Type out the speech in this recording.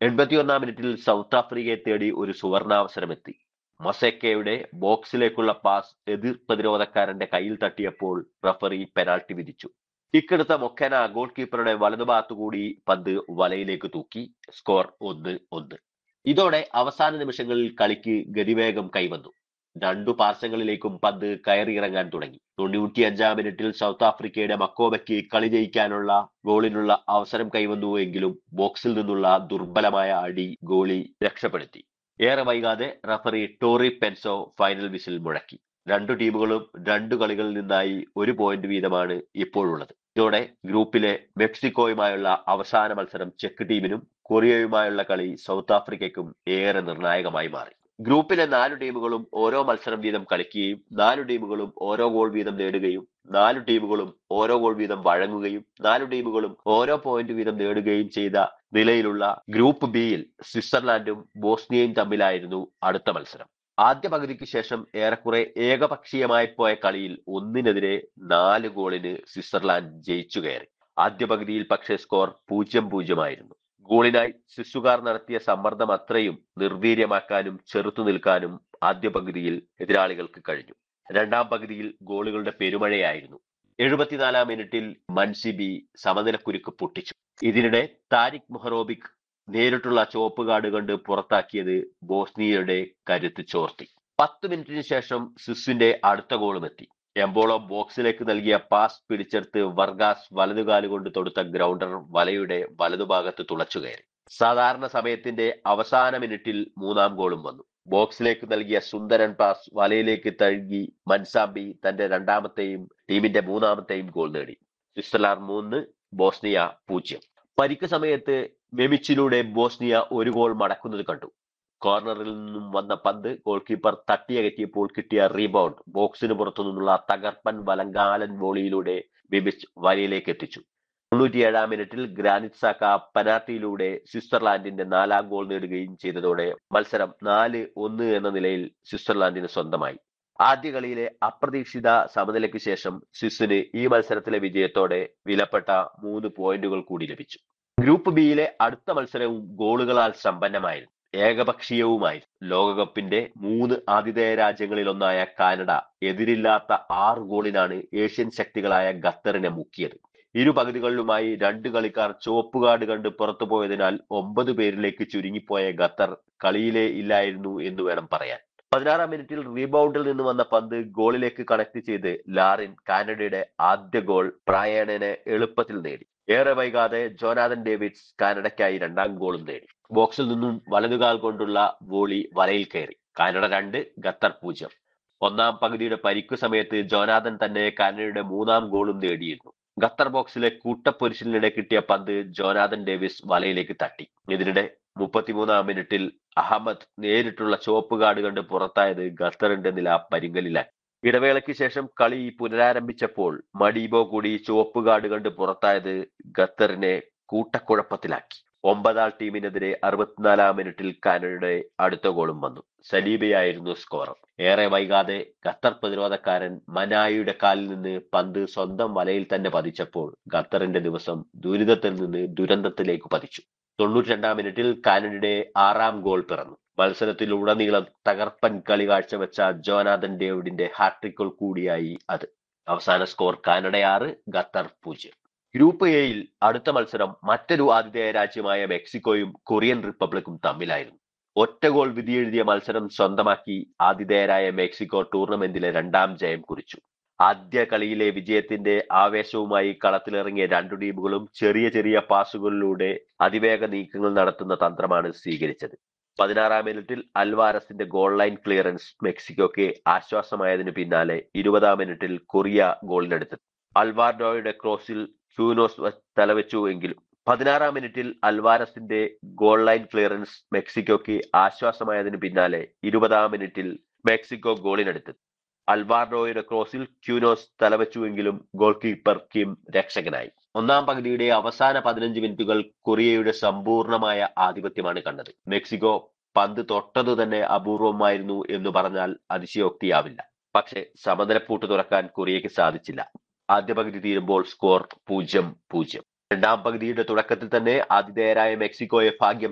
എൺപത്തിയൊന്നാം മിനിറ്റിൽ സൗത്ത് ആഫ്രിക്കയെ തേടി ഒരു സുവർണാവസരമെത്തി മൊസേക്കയുടെ ബോക്സിലേക്കുള്ള പാസ് എതിർ പ്രതിരോധക്കാരന്റെ കയ്യിൽ തട്ടിയപ്പോൾ റഫറി പെനാൾട്ടി വിധിച്ചു ഇക്കെടുത്ത മൊക്കന ഗോൾ കീപ്പറുടെ വലതുഭാഗത്തുകൂടി പന്ത് വലയിലേക്ക് തൂക്കി സ്കോർ ഒന്ന് ഒന്ന് ഇതോടെ അവസാന നിമിഷങ്ങളിൽ കളിക്ക് ഗതിവേഗം കൈവന്നു രണ്ടു പാർശ്വങ്ങളിലേക്കും പന്ത് കയറിയിറങ്ങാൻ തുടങ്ങി തൊണ്ണൂറ്റിയഞ്ചാം മിനിറ്റിൽ സൗത്ത് ആഫ്രിക്കയുടെ മക്കോബയ്ക്ക് കളി ജയിക്കാനുള്ള ഗോളിനുള്ള അവസരം കൈവന്നുവെങ്കിലും ബോക്സിൽ നിന്നുള്ള ദുർബലമായ അടി ഗോളി രക്ഷപ്പെടുത്തി ഏറെ വൈകാതെ referee Tori Penso final whistle മുഴക്കി രണ്ടു ടീമുകളും രണ്ടു കളികളിൽ നിന്നായി ഒരു പോയിന്റ് വീതമാണ് ഇപ്പോഴുള്ളത് ഇതോടെ ഗ്രൂപ്പിലെ മെക്സിക്കോയുമായുള്ള അവസാന മത്സരം ചെക്ക് ടീമിനും കൊറിയയുമായുള്ള കളി സൗത്ത് ആഫ്രിക്കയ്ക്കും ഏറെ നിർണായകമായി മാറി ഗ്രൂപ്പിലെ നാലു ടീമുകളും ഓരോ മത്സരം വീതം കളിക്കുകയും നാലു ടീമുകളും ഓരോ ഗോൾ വീതം നേടുകയും നാലു ടീമുകളും ഓരോ ഗോൾ വീതം വഴങ്ങുകയും നാലു ടീമുകളും ഓരോ പോയിന്റ് വീതം നേടുകയും ചെയ്ത നിലയിലുള്ള ഗ്രൂപ്പ് ബിയിൽ സ്വിറ്റ്സർലാൻഡും ബോസ്നിയയും തമ്മിലായിരുന്നു അടുത്ത മത്സരം ആദ്യ പകുതിക്ക് ശേഷം ഏറെക്കുറെ ഏകപക്ഷീയമായി പോയ കളിയിൽ ഒന്നിനെതിരെ നാല് ഗോളിന് സ്വിറ്റ്സർലാൻഡ് ജയിച്ചു കയറി ആദ്യ പകുതിയിൽ പക്ഷേ സ്കോർ പൂജ്യം പൂജ്യമായിരുന്നു ഗോളിനായി ശിശുകാർ നടത്തിയ സമ്മർദ്ദം അത്രയും നിർവീര്യമാക്കാനും ചെറുത്തു നിൽക്കാനും ആദ്യ പകുതിയിൽ എതിരാളികൾക്ക് കഴിഞ്ഞു രണ്ടാം പകുതിയിൽ ഗോളുകളുടെ പെരുമഴയായിരുന്നു എഴുപത്തിനാലാം മിനിറ്റിൽ മൻസിബി സമനിലക്കുരുക്ക് പൊട്ടിച്ചു ഇതിനിടെ താരിഖ് മൊഹറോബിക് നേരിട്ടുള്ള ചുവപ്പ് കാർഡ് കണ്ട് പുറത്താക്കിയത് ബോസ്നിയയുടെ കരുത്ത് ചോർത്തി പത്ത് മിനിറ്റിന് ശേഷം സിസിന്റെ അടുത്ത ഗോളും എത്തി എംബോളോ ബോക്സിലേക്ക് നൽകിയ പാസ് പിടിച്ചെടുത്ത് വർഗാസ് വലതുകാലുകൊണ്ട് തൊടുത്ത ഗ്രൗണ്ടർ വലയുടെ വലതുഭാഗത്ത് തുളച്ചു കയറി സാധാരണ സമയത്തിന്റെ അവസാന മിനിറ്റിൽ മൂന്നാം ഗോളും വന്നു ബോക്സിലേക്ക് നൽകിയ സുന്ദരൻ പാസ് വലയിലേക്ക് തഴുകി മൻസാമ്പി തന്റെ രണ്ടാമത്തെയും ടീമിന്റെ മൂന്നാമത്തെയും ഗോൾ നേടി സ്വിറ്റ്സർലാൻഡ് മൂന്ന് ബോസ്നിയ പൂജ്യം പരിക്ക് സമയത്ത് മെമിച്ചിലൂടെ ബോസ്നിയ ഒരു ഗോൾ മടക്കുന്നത് കണ്ടു കോർണറിൽ നിന്നും വന്ന പന്ത് ഗോൾ കീപ്പർ തട്ടിയകറ്റിയപ്പോൾ കിട്ടിയ റീബൗണ്ട് ബോക്സിന് പുറത്തു നിന്നുള്ള തകർപ്പൻ വലങ്കാലൻ വോളിയിലൂടെ ബിബിച്ച് വലയിലേക്ക് എത്തിച്ചു തൊണ്ണൂറ്റിയേഴാം മിനിറ്റിൽ ഗ്രാനിറ്റ് സാക്ക പെനാൽറ്റിയിലൂടെ സ്വിറ്റ്സർലാൻഡിന്റെ നാലാം ഗോൾ നേടുകയും ചെയ്തതോടെ മത്സരം നാല് ഒന്ന് എന്ന നിലയിൽ സ്വിറ്റ്സർലാൻഡിന് സ്വന്തമായി ആദ്യ കളിയിലെ അപ്രതീക്ഷിത സമനിലയ്ക്ക് ശേഷം സ്വിസിന് ഈ മത്സരത്തിലെ വിജയത്തോടെ വിലപ്പെട്ട മൂന്ന് പോയിന്റുകൾ കൂടി ലഭിച്ചു ഗ്രൂപ്പ് ബിയിലെ അടുത്ത മത്സരവും ഗോളുകളാൽ സമ്പന്നമായിരുന്നു ഏകപക്ഷീയവുമായിരുന്നു ലോകകപ്പിന്റെ മൂന്ന് ആതിഥേയ രാജ്യങ്ങളിലൊന്നായ കാനഡ എതിരില്ലാത്ത ആറ് ഗോളിനാണ് ഏഷ്യൻ ശക്തികളായ ഖത്തറിനെ മുക്കിയത് ഇരു പകുതികളിലുമായി രണ്ട് കളിക്കാർ ചുവപ്പ് കാർഡ് കണ്ട് പുറത്തു പോയതിനാൽ ഒമ്പത് പേരിലേക്ക് ചുരുങ്ങിപ്പോയ ഖത്തർ കളിയിലേ ഇല്ലായിരുന്നു എന്ന് വേണം പറയാൻ പതിനാറാം മിനിറ്റിൽ റീബൗണ്ടിൽ നിന്ന് വന്ന പന്ത് ഗോളിലേക്ക് കണക്ട് ചെയ്ത് ലാറിൻ കാനഡയുടെ ആദ്യ ഗോൾ പ്രായണനെ എളുപ്പത്തിൽ നേടി ഏറെ വൈകാതെ ജോനാഥൻ ഡേവിഡ്സ് കാനഡയ്ക്കായി രണ്ടാം ഗോളും നേടി ബോക്സിൽ നിന്നും വലതുകാൽ കൊണ്ടുള്ള വോളി വലയിൽ കയറി കാനഡ രണ്ട് ഖത്തർ പൂജ്യം ഒന്നാം പകുതിയുടെ പരിക്കു സമയത്ത് ജോനാഥൻ തന്നെ കാനഡയുടെ മൂന്നാം ഗോളും നേടിയിരുന്നു ഖത്തർ ബോക്സിലെ കൂട്ടപ്പൊരിശലിനിടെ കിട്ടിയ പന്ത് ജോനാഥൻ ഡേവിസ് വലയിലേക്ക് തട്ടി ഇതിനിടെ മുപ്പത്തിമൂന്നാം മിനിറ്റിൽ അഹമ്മദ് നേരിട്ടുള്ള ചുവപ്പ് കാർഡ് കണ്ട് പുറത്തായത് ഖത്തറിന്റെ നില പരിങ്കലിലാക്കി ഇടവേളയ്ക്ക് ശേഷം കളി പുനരാരംഭിച്ചപ്പോൾ മഡീബോ കൂടി ചുവപ്പ് കാർഡ് കണ്ട് പുറത്തായത് ഖത്തറിനെ കൂട്ടക്കുഴപ്പത്തിലാക്കി ഒമ്പതാം ടീമിനെതിരെ അറുപത്തിനാലാം മിനിറ്റിൽ കാനഡയുടെ അടുത്ത ഗോളും വന്നു സലീബയായിരുന്നു സ്കോറർ ഏറെ വൈകാതെ ഖത്തർ പ്രതിരോധക്കാരൻ മനായിയുടെ കാലിൽ നിന്ന് പന്ത് സ്വന്തം വലയിൽ തന്നെ പതിച്ചപ്പോൾ ഖത്തറിന്റെ ദിവസം ദുരിതത്തിൽ നിന്ന് ദുരന്തത്തിലേക്ക് പതിച്ചു തൊണ്ണൂറ്റി രണ്ടാം മിനിറ്റിൽ കാനഡയുടെ ആറാം ഗോൾ പിറന്നു മത്സരത്തിലുടനീളം തകർപ്പൻ കളി കാഴ്ചവെച്ച ജോനാഥൻ ഡേവിഡിന്റെ ഹാട്രിക്കുകൾ കൂടിയായി അത് അവസാന സ്കോർ കാനഡ ആറ് ഖത്തർ പൂജ്യം ഗ്രൂപ്പ് എയിൽ അടുത്ത മത്സരം മറ്റൊരു ആതിഥേയ രാജ്യമായ മെക്സിക്കോയും കൊറിയൻ റിപ്പബ്ലിക്കും തമ്മിലായിരുന്നു ഒറ്റ ഗോൾ വിധിയെഴുതിയ മത്സരം സ്വന്തമാക്കി ആതിഥേയരായ മെക്സിക്കോ ടൂർണമെന്റിലെ രണ്ടാം ജയം കുറിച്ചു ആദ്യ കളിയിലെ വിജയത്തിന്റെ ആവേശവുമായി കളത്തിലിറങ്ങിയ രണ്ടു ടീമുകളും ചെറിയ ചെറിയ പാസുകളിലൂടെ അതിവേഗ നീക്കങ്ങൾ നടത്തുന്ന തന്ത്രമാണ് സ്വീകരിച്ചത് പതിനാറാം മിനിറ്റിൽ അൽവാരസിന്റെ ഗോൾ ലൈൻ ക്ലിയറൻസ് മെക്സിക്കോക്ക് ആശ്വാസമായതിനു പിന്നാലെ ഇരുപതാം മിനിറ്റിൽ കൊറിയ ഗോളിനെടുത്തു അൽവാർഡോയുടെ ക്രോസിൽ ക്യൂനോസ് തലവെച്ചു എങ്കിലും പതിനാറാം മിനിറ്റിൽ അൽവാരസിന്റെ ഗോൾ ലൈൻ ക്ലിയറൻസ് മെക്സിക്കോക്ക് ആശ്വാസമായതിനു പിന്നാലെ ഇരുപതാം മിനിറ്റിൽ മെക്സിക്കോ ഗോളിനെടുത്തു അൽവാർഡോയുടെ ക്രോസിൽ ക്യൂനോസ് തലവെച്ചുവെങ്കിലും ഗോൾ കീപ്പർ കിം രക്ഷകനായി ഒന്നാം പകുതിയുടെ അവസാന പതിനഞ്ച് മിനിറ്റുകൾ കൊറിയയുടെ സമ്പൂർണമായ ആധിപത്യമാണ് കണ്ടത് മെക്സിക്കോ പന്ത് തൊട്ടതു തന്നെ അപൂർവമായിരുന്നു എന്ന് പറഞ്ഞാൽ അതിശയോക്തിയാവില്ല പക്ഷെ സമനിലപ്പൂട്ട് തുറക്കാൻ കൊറിയയ്ക്ക് സാധിച്ചില്ല ആദ്യ പകുതി തീരുമ്പോൾ സ്കോർ പൂജ്യം പൂജ്യം രണ്ടാം പകുതിയുടെ തുടക്കത്തിൽ തന്നെ ആതിഥേയരായ മെക്സിക്കോയെ ഭാഗ്യം